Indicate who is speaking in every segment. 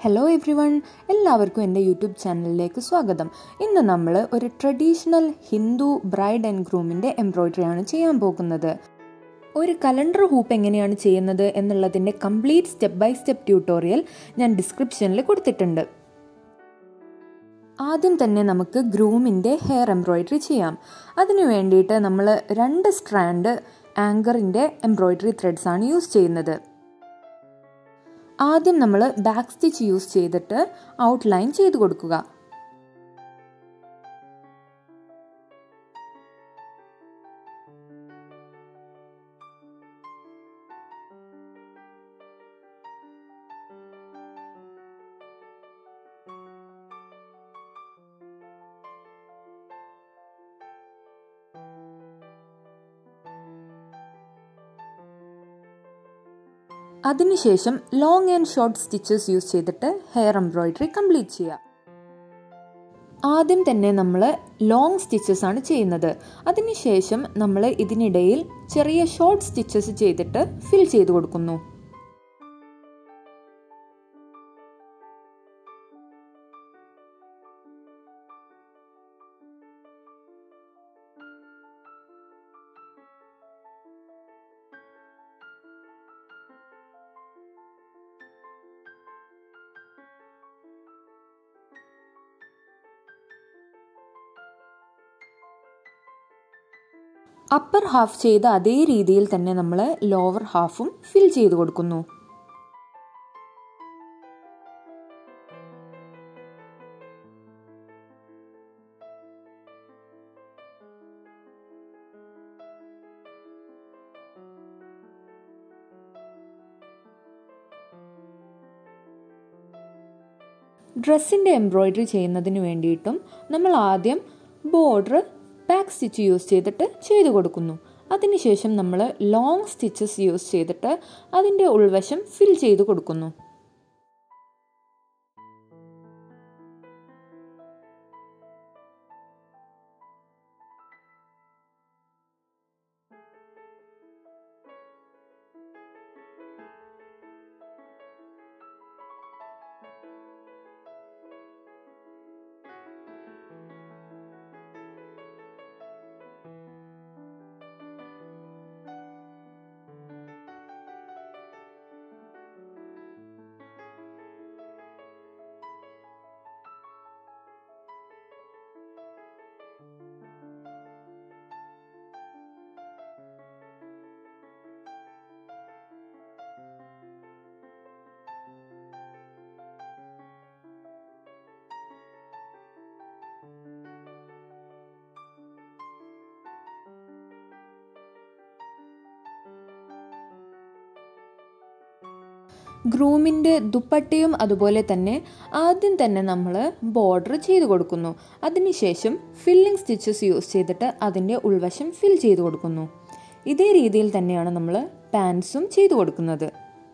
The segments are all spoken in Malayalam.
Speaker 1: ഹലോ എവ്രി വൺ എല്ലാവർക്കും എൻ്റെ യൂട്യൂബ് ചാനലിലേക്ക് സ്വാഗതം ഇന്ന് നമ്മൾ ഒരു ട്രഡീഷണൽ ഹിന്ദു ബ്രൈഡ് ആൻഡ് ഗ്രൂമിൻ്റെ എംബ്രോയ്ഡറി ആണ് ചെയ്യാൻ പോകുന്നത് ഒരു കലണ്ടർ ഹൂപ്പ് എങ്ങനെയാണ് ചെയ്യുന്നത് എന്നുള്ളതിൻ്റെ complete step by step tutorial ഞാൻ ഡിസ്ക്രിപ്ഷനിൽ കൊടുത്തിട്ടുണ്ട് ആദ്യം തന്നെ നമുക്ക് ഗ്രൂമിൻ്റെ ഹെയർ എംബ്രോയ്ഡറി ചെയ്യാം അതിനു വേണ്ടിയിട്ട് നമ്മൾ രണ്ട് സ്ട്രാൻഡ് ആങ്കറിൻ്റെ എംബ്രോയ്ഡറി ത്രെഡ്സ് ആണ് യൂസ് ചെയ്യുന്നത് ആദ്യം നമ്മൾ ബാക്ക് സ്റ്റിച്ച് യൂസ് ചെയ്തിട്ട് ഔട്ട്ലൈൻ ചെയ്ത് കൊടുക്കുക അതിനുശേഷം long and short stitches use ചെയ്തിട്ട് ഹെയർ എംബ്രോയ്ഡറി കംപ്ലീറ്റ് ചെയ്യുക ആദ്യം തന്നെ നമ്മൾ ലോങ് സ്റ്റിച്ചസ് ആണ് ചെയ്യുന്നത് അതിനുശേഷം നമ്മൾ ഇതിനിടയിൽ ചെറിയ ഷോർട്ട് സ്റ്റിച്ചസ് ചെയ്തിട്ട് ഫിൽ ചെയ്ത് കൊടുക്കുന്നു അപ്പർ ഹാഫ് ചെയ്ത അതേ രീതിയിൽ തന്നെ നമ്മൾ ലോവർ ഹാഫും ഫിൽ ചെയ്ത് കൊടുക്കുന്നു ഡ്രസ്സിൻ്റെ എംബ്രോയ്ഡറി ചെയ്യുന്നതിന് വേണ്ടിയിട്ടും നമ്മൾ ആദ്യം ബോർഡർ ബാക്ക് സ്റ്റിച്ച് യൂസ് ചെയ്തിട്ട് ചെയ്ത് കൊടുക്കുന്നു അതിനുശേഷം നമ്മൾ ലോങ് സ്റ്റിച്ചസ് യൂസ് ചെയ്തിട്ട് അതിൻ്റെ ഉൾവശം ഫിൽ ചെയ്ത് കൊടുക്കുന്നു ഗ്രൂമിൻ്റെ ദുപ്പട്ടയും അതുപോലെ തന്നെ ആദ്യം തന്നെ നമ്മൾ ബോർഡർ ചെയ്ത് കൊടുക്കുന്നു അതിനുശേഷം ഫില്ലിംഗ് സ്റ്റിച്ചസ് യൂസ് ചെയ്തിട്ട് അതിൻ്റെ ഉൾവശം ഫിൽ ചെയ്ത് കൊടുക്കുന്നു ഇതേ രീതിയിൽ തന്നെയാണ് നമ്മൾ പാൻസും ചെയ്തു കൊടുക്കുന്നത്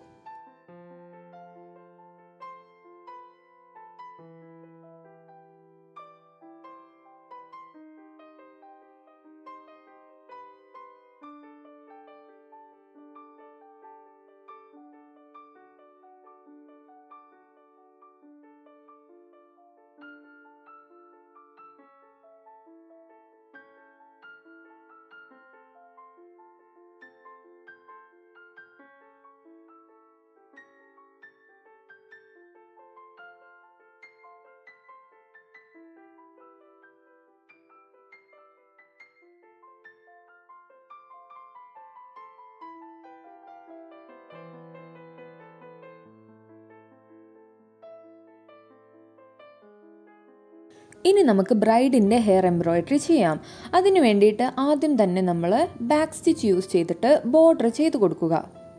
Speaker 1: ഇനി നമുക്ക് ബ്രൈഡിൻ്റെ ഹെയർ എംബ്രോയ്ഡറി ചെയ്യാം അതിനു വേണ്ടിയിട്ട് ആദ്യം തന്നെ നമ്മൾ ബാക്ക് സ്റ്റിച്ച് യൂസ് ചെയ്തിട്ട് ബോർഡർ ചെയ്ത് കൊടുക്കുക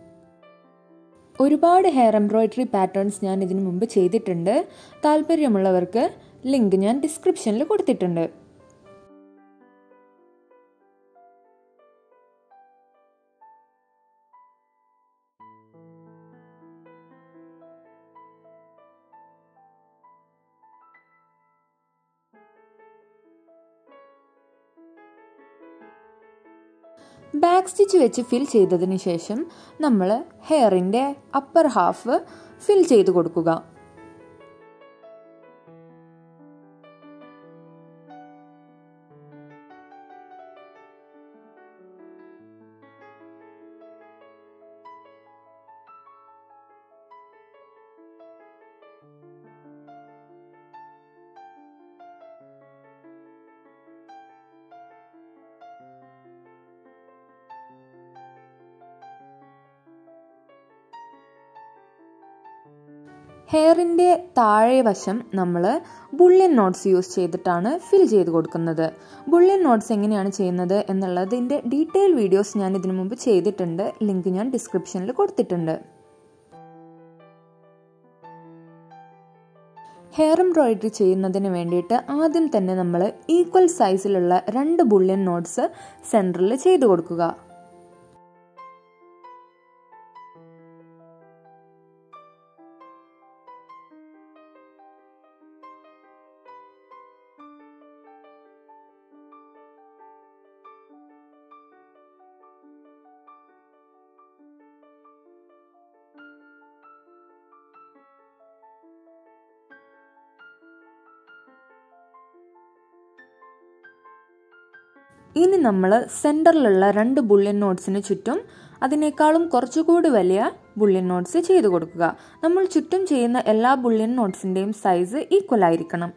Speaker 1: ഒരുപാട് ഹെയർ എംബ്രോയ്ഡറി പാറ്റേൺസ് ഞാൻ ഇതിനു മുമ്പ് ചെയ്തിട്ടുണ്ട് താല്പര്യമുള്ളവർക്ക് ലിങ്ക് ഞാൻ ഡിസ്ക്രിപ്ഷനിൽ കൊടുത്തിട്ടുണ്ട് ബാക്ക് സ്റ്റിച്ച് വെച്ച് ഫിൽ ചെയ്തതിന് ശേഷം നമ്മൾ ഹെയറിൻ്റെ അപ്പർ ഹാഫ് ഫിൽ ചെയ്ത് കൊടുക്കുക ഹെയറിൻ്റെ താഴെ വശം നമ്മൾ ബുള്ളിയൻ നോട്ട്സ് യൂസ് ചെയ്തിട്ടാണ് ഫിൽ ചെയ്ത് കൊടുക്കുന്നത് ബുള്ളിയൻ നോട്ട്സ് എങ്ങനെയാണ് ചെയ്യുന്നത് എന്നുള്ളതിൻ്റെ ഡീറ്റെയിൽ വീഡിയോസ് ഞാൻ ഇതിനു മുമ്പ് ചെയ്തിട്ടുണ്ട് ലിങ്ക് ഞാൻ ഡിസ്ക്രിപ്ഷനിൽ കൊടുത്തിട്ടുണ്ട് ഹെയർ എംബ്രോയിഡറി ചെയ്യുന്നതിന് വേണ്ടിയിട്ട് ആദ്യം തന്നെ നമ്മൾ ഈക്വൽ സൈസിലുള്ള രണ്ട് ബുള്ളിയൻ നോട്ട്സ് സെൻറ്ററിൽ ചെയ്ത് കൊടുക്കുക ഇനി നമ്മൾ സെൻറ്ററിലുള്ള രണ്ട് ബുള്ളിയൻ നോട്ട്സിന് ചുറ്റും അതിനേക്കാളും കുറച്ചുകൂടി വലിയ ബുള്ളിയൻ നോട്ട്സ് ചെയ്ത് കൊടുക്കുക നമ്മൾ ചുറ്റും ചെയ്യുന്ന എല്ലാ ബുള്ളിയൻ നോട്ട്സിൻ്റെയും സൈസ് ഈക്വൽ ആയിരിക്കണം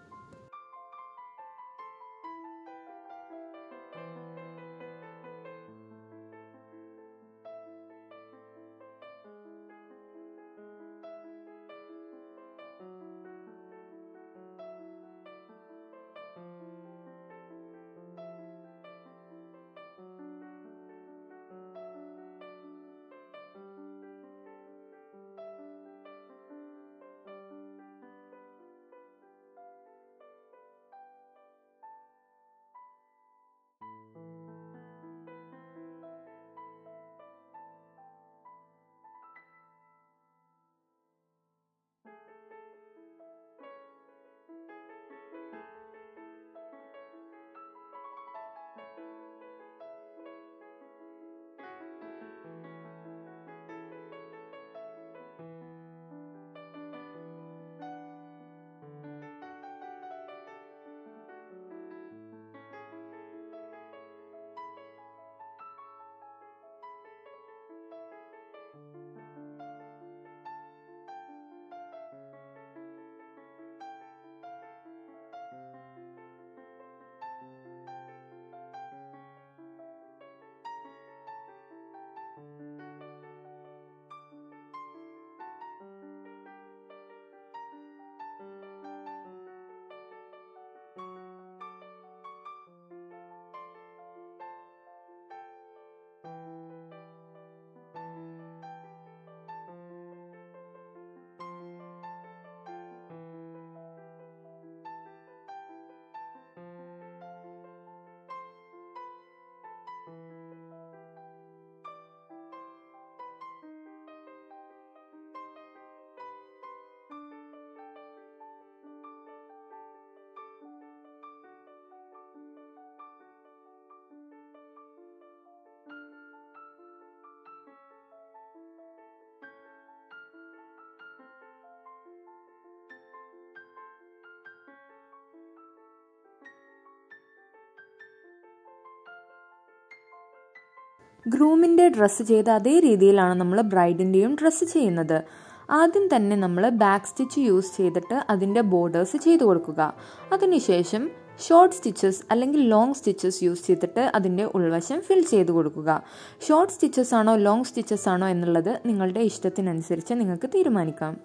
Speaker 1: ഗ്രൂമിൻ്റെ ഡ്രസ്സ് ചെയ്ത അതേ രീതിയിലാണ് നമ്മൾ ബ്രൈഡിൻ്റെയും ഡ്രസ്സ് ചെയ്യുന്നത് ആദ്യം തന്നെ നമ്മൾ ബാക്ക് സ്റ്റിച്ച് യൂസ് ചെയ്തിട്ട് അതിൻ്റെ ബോർഡേഴ്സ് ചെയ്ത് കൊടുക്കുക അതിനുശേഷം ഷോർട്ട് സ്റ്റിച്ചസ് അല്ലെങ്കിൽ ലോങ് സ്റ്റിച്ചസ് യൂസ് ചെയ്തിട്ട് അതിൻ്റെ ഉൾവശം ഫിൽ ചെയ്ത് കൊടുക്കുക ഷോർട്ട് സ്റ്റിച്ചസ് ആണോ ലോങ് സ്റ്റിച്ചസ് ആണോ എന്നുള്ളത് നിങ്ങളുടെ ഇഷ്ടത്തിനനുസരിച്ച് നിങ്ങൾക്ക് തീരുമാനിക്കാം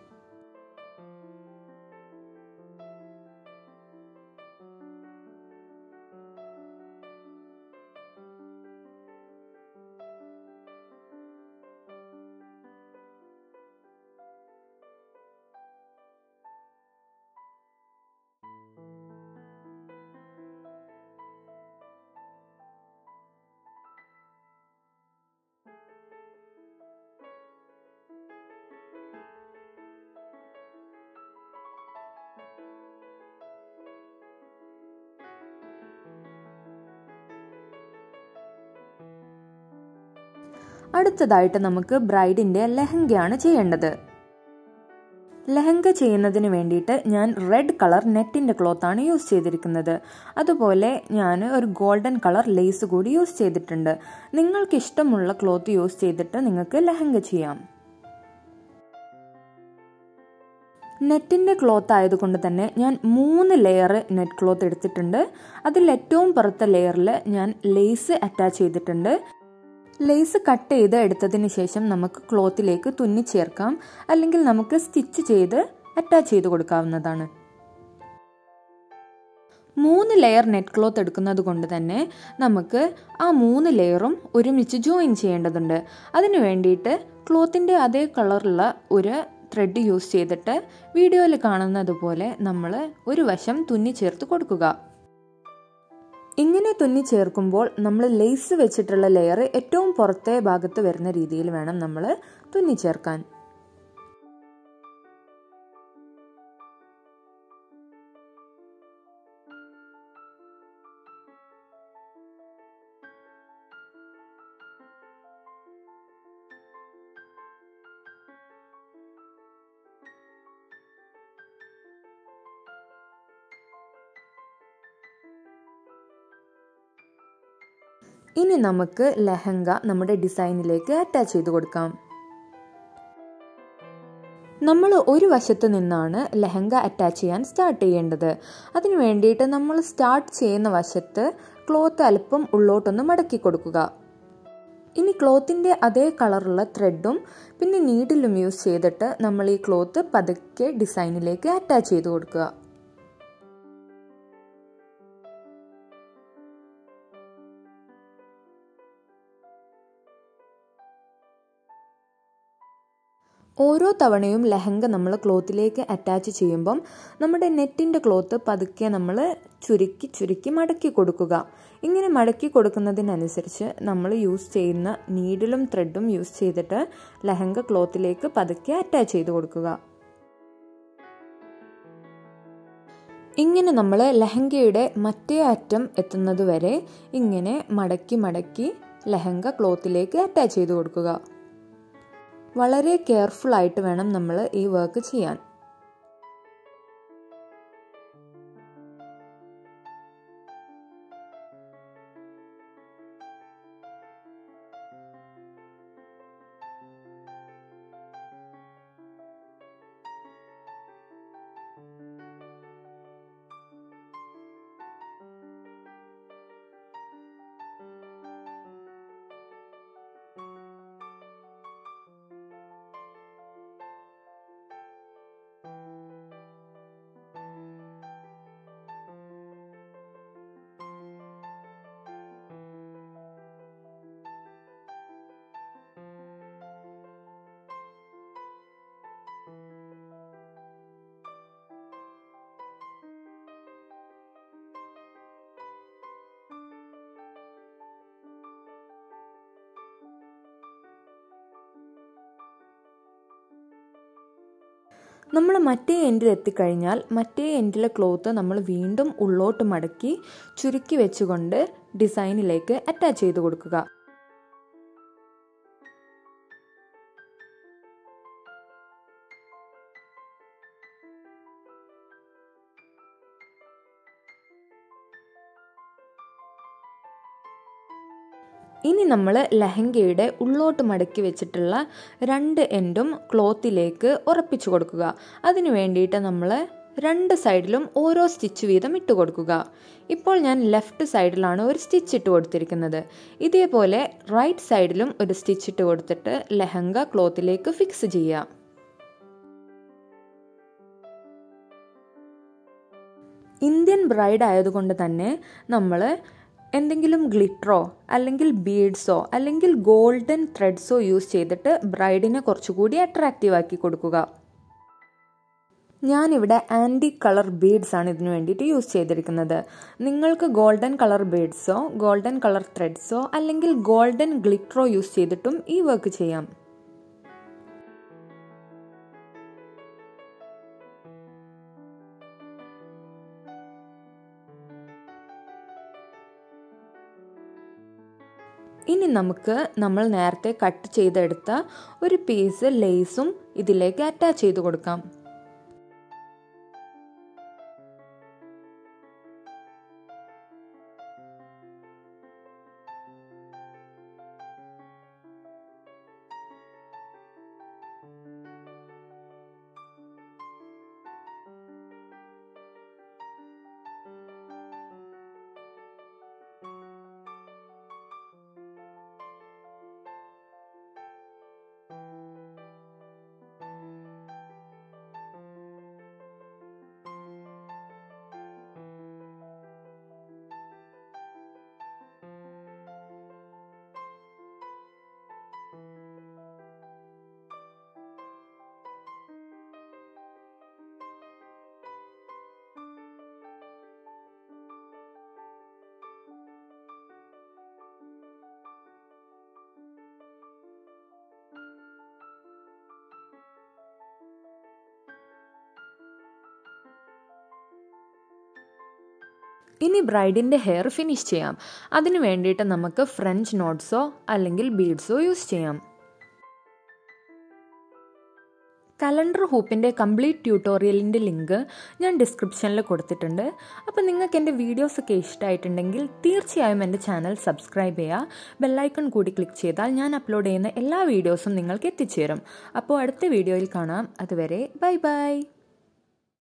Speaker 1: അടുത്തതായിട്ട് നമുക്ക് ബ്രൈഡിൻ്റെ ലെഹങ്കയാണ് ചെയ്യേണ്ടത് ലെഹങ്ക ചെയ്യുന്നതിന് വേണ്ടിയിട്ട് ഞാൻ റെഡ് കളർ നെറ്റിൻ്റെ ക്ലോത്താണ് യൂസ് ചെയ്തിരിക്കുന്നത് അതുപോലെ ഞാൻ ഒരു ഗോൾഡൻ കളർ ലേസ് കൂടി യൂസ് ചെയ്തിട്ടുണ്ട് നിങ്ങൾക്ക് ഇഷ്ടമുള്ള ക്ലോത്ത് യൂസ് ചെയ്തിട്ട് നിങ്ങൾക്ക് ലെഹങ്ക ചെയ്യാം നെറ്റിൻ്റെ ക്ലോത്ത് ആയതുകൊണ്ട് തന്നെ ഞാൻ മൂന്ന് ലെയർ നെറ്റ് ക്ലോത്ത് എടുത്തിട്ടുണ്ട് അതിൽ ഏറ്റവും പുറത്തെ ലെയറിൽ ഞാൻ ലേസ് അറ്റാച്ച് ചെയ്തിട്ടുണ്ട് ലേസ് കട്ട് ചെയ്ത് എടുത്തതിന് ശേഷം നമുക്ക് ക്ലോത്തിലേക്ക് തുന്നി ചേർക്കാം അല്ലെങ്കിൽ നമുക്ക് സ്റ്റിച്ച് ചെയ്ത് അറ്റാച്ച് ചെയ്ത് കൊടുക്കാവുന്നതാണ് മൂന്ന് ലെയർ നെറ്റ് ക്ലോത്ത് എടുക്കുന്നത് കൊണ്ട് തന്നെ നമുക്ക് ആ മൂന്ന് ലെയറും ഒരുമിച്ച് ജോയിൻ ചെയ്യേണ്ടതുണ്ട് അതിന് വേണ്ടിയിട്ട് ക്ലോത്തിൻ്റെ അതേ കളറുള്ള ഒരു ത്രെഡ് യൂസ് ചെയ്തിട്ട് വീഡിയോയിൽ കാണുന്നത് പോലെ നമ്മൾ ഒരു വശം തുന്നി ചേർത്ത് കൊടുക്കുക ഇങ്ങനെ തുന്നി ചേർക്കുമ്പോൾ നമ്മൾ ലേസ് വെച്ചിട്ടുള്ള ലെയർ ഏറ്റവും പുറത്തെ ഭാഗത്ത് വരുന്ന രീതിയിൽ വേണം നമ്മൾ തുന്നി ചേർക്കാൻ ഇനി നമുക്ക് ലെഹങ്ക നമ്മുടെ ഡിസൈനിലേക്ക് അറ്റാച്ച് ചെയ്ത് കൊടുക്കാം നമ്മൾ ഒരു വശത്ത് നിന്നാണ് ലെഹങ്ക അറ്റാച്ച് ചെയ്യാൻ സ്റ്റാർട്ട് ചെയ്യേണ്ടത് അതിനു വേണ്ടിയിട്ട് നമ്മൾ സ്റ്റാർട്ട് ചെയ്യുന്ന വശത്ത് ക്ലോത്ത് അല്പം ഉള്ളോട്ടൊന്ന് മടക്കി കൊടുക്കുക ഇനി ക്ലോത്തിൻ്റെ അതേ കളറുള്ള ത്രെഡും പിന്നെ നീഡിലും യൂസ് ചെയ്തിട്ട് നമ്മൾ ഈ ക്ലോത്ത് പതുക്കെ ഡിസൈനിലേക്ക് അറ്റാച്ച് ചെയ്ത് കൊടുക്കുക ഓരോ തവണയും ലെഹങ്ക നമ്മൾ ക്ലോത്തിലേക്ക് അറ്റാച്ച് ചെയ്യുമ്പം നമ്മുടെ നെറ്റിൻ്റെ ക്ലോത്ത് പതുക്കെ നമ്മൾ ചുരുക്കി ചുരുക്കി മടക്കി കൊടുക്കുക ഇങ്ങനെ മടക്കി കൊടുക്കുന്നതിനനുസരിച്ച് നമ്മൾ യൂസ് ചെയ്യുന്ന നീഡിലും ത്രെഡും യൂസ് ചെയ്തിട്ട് ലെഹങ്ക ക്ലോത്തിലേക്ക് പതുക്കെ അറ്റാച്ച് ചെയ്ത് കൊടുക്കുക ഇങ്ങനെ നമ്മൾ ലെഹങ്കയുടെ മറ്റേ അറ്റം എത്തുന്നത് വരെ ഇങ്ങനെ മടക്കി മടക്കി ലെഹങ്ക ക്ലോത്തിലേക്ക് അറ്റാച്ച് ചെയ്ത് കൊടുക്കുക വളരെ കെയർഫുൾ ആയിട്ട് വേണം നമ്മൾ ഈ വർക്ക് ചെയ്യാൻ നമ്മൾ മറ്റേ എൻഡിൽ എത്തിക്കഴിഞ്ഞാൽ മറ്റേ എൻഡിലെ ക്ലോത്ത് നമ്മൾ വീണ്ടും ഉള്ളോട്ട് മടക്കി ചുരുക്കി വെച്ചുകൊണ്ട് ഡിസൈനിലേക്ക് അറ്റാച്ച് ചെയ്ത് കൊടുക്കുക ഇനി നമ്മൾ ലെഹങ്കയുടെ ഉള്ളോട്ട് മടക്കി വെച്ചിട്ടുള്ള രണ്ട് എൻഡും ക്ലോത്തിലേക്ക് ഉറപ്പിച്ചു കൊടുക്കുക അതിനു വേണ്ടിയിട്ട് നമ്മൾ രണ്ട് സൈഡിലും ഓരോ സ്റ്റിച്ച് വീതം ഇട്ട് കൊടുക്കുക ഇപ്പോൾ ഞാൻ ലെഫ്റ്റ് സൈഡിലാണ് ഒരു സ്റ്റിച്ച് ഇട്ട് കൊടുത്തിരിക്കുന്നത് ഇതേപോലെ റൈറ്റ് സൈഡിലും ഒരു സ്റ്റിച്ച് ഇട്ട് കൊടുത്തിട്ട് ലെഹങ്ക ക്ലോത്തിലേക്ക് ഫിക്സ് ചെയ്യുക ഇന്ത്യൻ ബ്രൈഡ് ആയതുകൊണ്ട് തന്നെ നമ്മൾ എന്തെങ്കിലും ഗ്ലിറ്ററോ അല്ലെങ്കിൽ ബീഡ്സോ അല്ലെങ്കിൽ ഗോൾഡൻ ത്രെഡ്സോ യൂസ് ചെയ്തിട്ട് ബ്രൈഡിനെ കുറച്ചുകൂടി അട്രാക്റ്റീവ് ആക്കി കൊടുക്കുക ഞാനിവിടെ ആൻറ്റി കളർ ബീഡ്സ് ആണ് ഇതിനു വേണ്ടിയിട്ട് യൂസ് ചെയ്തിരിക്കുന്നത് നിങ്ങൾക്ക് ഗോൾഡൻ കളർ ബീഡ്സോ ഗോൾഡൻ കളർ ത്രെഡ്സോ അല്ലെങ്കിൽ ഗോൾഡൻ ഗ്ലിറ്ററോ യൂസ് ചെയ്തിട്ടും ഈ വർക്ക് ചെയ്യാം ഇനി നമുക്ക് നമ്മൾ നേരത്തെ കട്ട് ചെയ്തെടുത്ത ഒരു പീസ് ലേസും ഇതിലേക്ക് അറ്റാച്ച് ചെയ്ത് കൊടുക്കാം ഇനി ബ്രൈഡിൻ്റെ ഹെയർ ഫിനിഷ് ചെയ്യാം അതിന് വേണ്ടിയിട്ട് നമുക്ക് ഫ്രഞ്ച് നോട്ട്സോ അല്ലെങ്കിൽ ബീഡ്സോ യൂസ് ചെയ്യാം കലണ്ടർ ഹൂപ്പിൻ്റെ കംപ്ലീറ്റ് ട്യൂട്ടോറിയലിൻ്റെ ലിങ്ക് ഞാൻ ഡിസ്ക്രിപ്ഷനിൽ കൊടുത്തിട്ടുണ്ട് അപ്പോൾ നിങ്ങൾക്ക് എൻ്റെ വീഡിയോസൊക്കെ ഇഷ്ടമായിട്ടുണ്ടെങ്കിൽ തീർച്ചയായും എൻ്റെ ചാനൽ സബ്സ്ക്രൈബ് ചെയ്യുക ബെല്ലൈക്കൺ കൂടി ക്ലിക്ക് ചെയ്താൽ ഞാൻ അപ്ലോഡ് ചെയ്യുന്ന എല്ലാ വീഡിയോസും നിങ്ങൾക്ക് എത്തിച്ചേരും അപ്പോൾ അടുത്ത വീഡിയോയിൽ കാണാം അതുവരെ ബൈ ബൈ